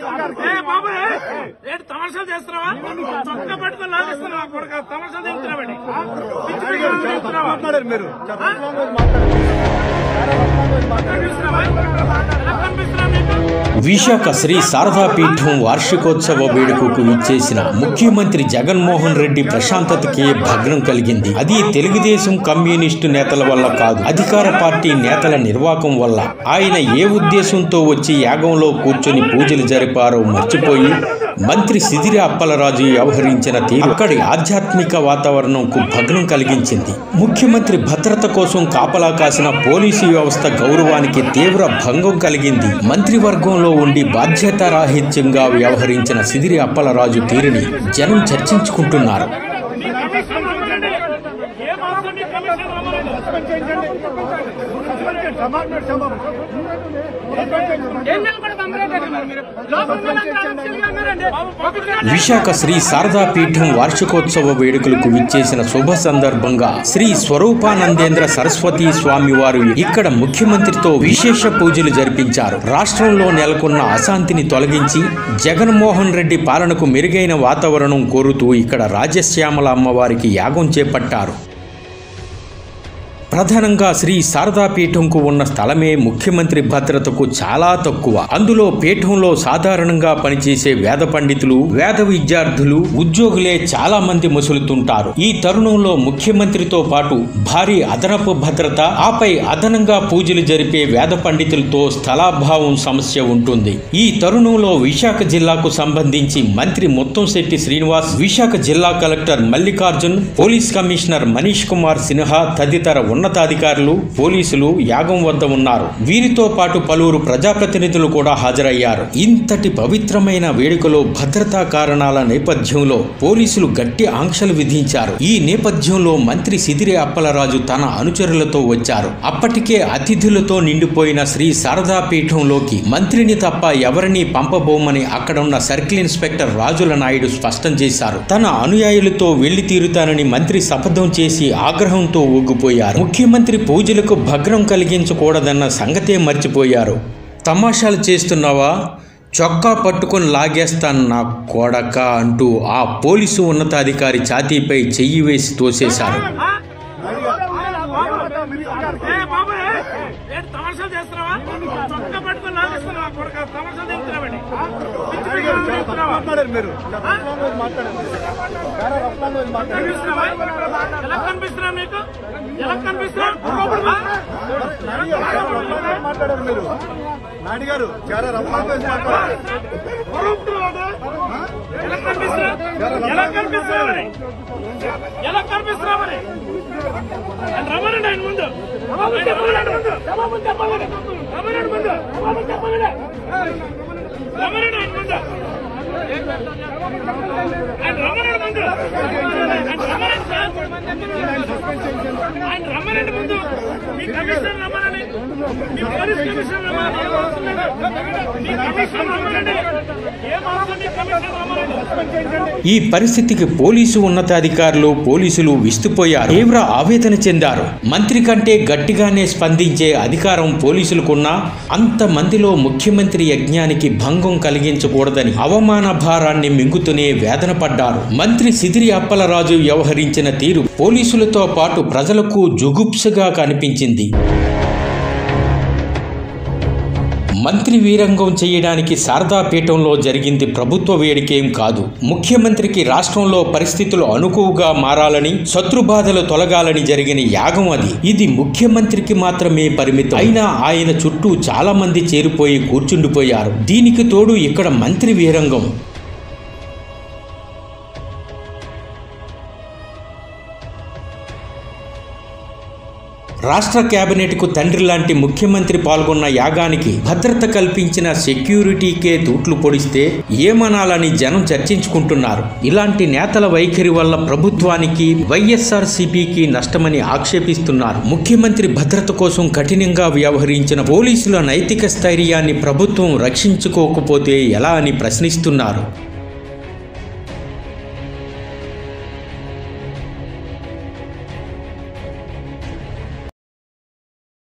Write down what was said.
ఏ బాబు ఏ, ఏంటి తమాషాలు చేస్తున్నావా చొక్క పట్టుకొని లాగేస్తున్నావా కొడుక తమాషాలు తింటున్నావండి పిచ్చి పిచ్చి తింటున్నావా మాట్లాడారు మీరు కనిపిస్తున్నావా? ఎలా కనిపిస్తున్నావు నీకు విశాఖ శ్రీ శారదా పీఠం వార్షికోత్సవ వేడుకకు ఇచ్చేసిన ముఖ్యమంత్రి జగన్మోహన్ రెడ్డి ప్రశాంతతకి భగ్నం కలిగింది అది తెలుగుదేశం కమ్యూనిస్టు నేతల వల్ల కాదు అధికార పార్టీ నేతల నిర్వాకం వల్ల ఆయన ఏ ఉద్దేశంతో వచ్చి యాగంలో కూర్చొని పూజలు జరిపారో మర్చిపోయి మంత్రి సిదిరి అప్పలరాజు వ్యవహరించిన తీరు అక్కడి ఆధ్యాత్మిక వాతావరణంకు భగ్నం కలిగించింది ముఖ్యమంత్రి భద్రత కోసం కాపలా కాసిన పోలీసు వ్యవస్థ గౌరవానికి తీవ్ర భంగం కలిగింది మంత్రివర్గంలో ఉండి బాధ్యతారాహిత్యంగా వ్యవహరించిన సిదిరి అప్పలరాజు తీరుని జనం చర్చించుకుంటున్నారు మీ కమిషన్ రమ్మనండి. ఏ మాత్రం మీ కమిషన్ రమ్మనండి. ఏం నిలబడి బందరేటండి మరి మీరు? లోపలికి వెళ్ళండి, అలక్ష్యంగా ఉన్నారండి. ఒకటి విశాఖ శ్రీ శారదా పీఠం వార్షికోత్సవ వేడుకలకు విచ్చేసిన శుభ సందర్భంగా శ్రీ స్వరూపానందేంద్ర సరస్వతి స్వామి వారు ఇక్కడ ముఖ్యమంత్రితో విశేష పూజలు జరిపించారు రాష్ట్రంలో నెలకొన్న అశాంతిని తొలగించి జగన్మోహన్ రెడ్డి పాలనకు మెరుగైన వాతావరణం కోరుతూ ఇక్కడ రాజశ్యామల అమ్మవారికి యాగం చేపట్టారు ప్రధానంగా శ్రీ శారదా పీఠంకు ఉన్న స్థలమే ముఖ్యమంత్రి భద్రతకు చాలా తక్కువ అందులో పీఠంలో సాధారణంగా పనిచేసే వేద పండితులు వేద విద్యార్థులు ఉద్యోగులే చాలా మంది ముసులుతుంటారు ఈ తరుణంలో ముఖ్యమంత్రితో పాటు భారీ అదనపు భద్రత ఆపై అదనంగా పూజలు జరిపే వేద పండితులతో స్థలాభావం సమస్య ఉంటుంది ఈ తరుణంలో విశాఖ జిల్లాకు సంబంధించి మంత్రి ముత్తంశెట్టి శ్రీనివాస్ విశాఖ జిల్లా collector Mallikarjun police commissioner Manish Kumar Sinha తదితర ఉన్నతాధికారులు పోలీసులు యాగం వద్ద ఉన్నారు వీరితో పాటు పలువురు ప్రజాప్రతినిధులు కూడా హాజరయ్యారు ఇంతటి పవిత్రమైన వేడుకలో భద్రతా కారణాల నేపథ్యంలో పోలీసులు గట్టి ఆంక్షలు విధించారు ఈ నేపథ్యంలో మంత్రి సిదిరి అప్పలరాజు తన అనుచరులతో వచ్చారు అప్పటికే అతిథులతో నిండిపోయిన శ్రీ శారదా పీఠంలోకి మంత్రిని తప్ప ఎవరినీ పంపబోమని అక్కడున్న సర్కిల్ ఇన్స్పెక్టర్ రాజుల నాయుడు స్పష్టం చేశారు తన అనుయాయులతో వెళ్లి తీరుతానని మంత్రి శపథం చేసి ఆగ్రహంతో ఊగిపోయారు ముఖ్యమంత్రి పూజలకు భగ్నం కలిగించకూడదన్న సంగతే మర్చిపోయారు తమాషాలు చేస్తున్నావా చొక్కా పట్టుకొని లాగేస్తాను నా కొడక అంటూ ఆ పోలీసు ఉన్నతాధికారి ఛాతీపై చెయ్యి వేసి తోసేశారు ఆ? ఏ బాబు ఏ, ఏంటి తమాషాలు చేస్తున్నావా చొక్క పట్టుకొని లాగేస్తున్నావా కొడుక తమాషాలు తింటున్నావండి పిచ్చి పిచ్చి తింటున్నావా మాట్లాడారు మీరు కనిపిస్తున్నావా? ఎలా కనిపిస్తున్నావు నీకు ఎలా కనిపిస్తున్నావు ఆ? మాట్లాడారు మీరు నాయుడు గారు చాలా రమ్మంగా మాట్లాడారు ఎలా కనిపిస్తున్నావు ఎలా కనిపిస్తున్నావని ఎలా కనిపిస్తున్నావని ఆయన రమ్మనండి ఆయన ముందు ఆయన రమ్మనండి ముందు జవాబులు చెప్పాలని రమ్మనండి ముందు జవాబులు చెప్పాలని రమ్మనండి ఆయన ముందు ఆయన రమ్మనండి ముందు ఆయన రమ్మనండి సార్ ఆయన రమ్మనండి ముందు మీ కమిషనర్ రమ్మనండి మీ పోలీస్ కమిషనర్ రమ్మనండి ఏం అవసరం లేదు. మీ కమిషనర్ రమ్మనండి ఏం అవసరం మీ కమిషనర్ రమ్మనండి ఈ పరిస్థితికి పోలీసు ఉన్నతాధికారులు పోలీసులు విస్తుపోయారు తీవ్ర ఆవేదన చెందారు మంత్రి కంటే గట్టిగానే స్పందించే అధికారం పోలీసులకున్నా అంతమందిలో ముఖ్యమంత్రి యజ్ఞానికి భంగం కలిగించకూడదని అవమాన భారాన్ని మింగుతూనే వేదన పడ్డారు మంత్రి సిదిరి అప్పలరాజు వ్యవహరించిన తీరు పోలీసులతో పాటు ప్రజలకు జుగుప్సగా కనిపించింది మంత్రి వీరంగం చేయడానికి శారదాపీఠంలో జరిగింది ప్రభుత్వ వేడికేం కాదు ముఖ్యమంత్రికి రాష్ట్రంలో పరిస్థితులు అనుకువగా మారాలని శత్రుబాధలు తొలగాలని జరిగిన యాగం అది ఇది ముఖ్యమంత్రికి మాత్రమే పరిమితం అయినా ఆయన చుట్టూ చాలా మంది చేరిపోయి కూర్చుండిపోయారు దీనికి తోడు ఇక్కడ మంత్రి వీరంగం రాష్ట్ర కేబినెట్కు తండ్రి లాంటి ముఖ్యమంత్రి పాల్గొన్న యాగానికి భద్రత కల్పించిన సెక్యూరిటీకే తూట్లు పొడిస్తే ఏమనాలని జనం చర్చించుకుంటున్నారు ఇలాంటి నేతల వైఖరి వల్ల ప్రభుత్వానికి వైఎస్ఆర్ సిపికి నష్టమని ఆక్షేపిస్తున్నారు ముఖ్యమంత్రి భద్రత కోసం కఠినంగా వ్యవహరించిన పోలీసుల నైతిక స్థైర్యాన్ని ప్రభుత్వం రక్షించుకోకపోతే ఎలా అని ప్రశ్నిస్తున్నారు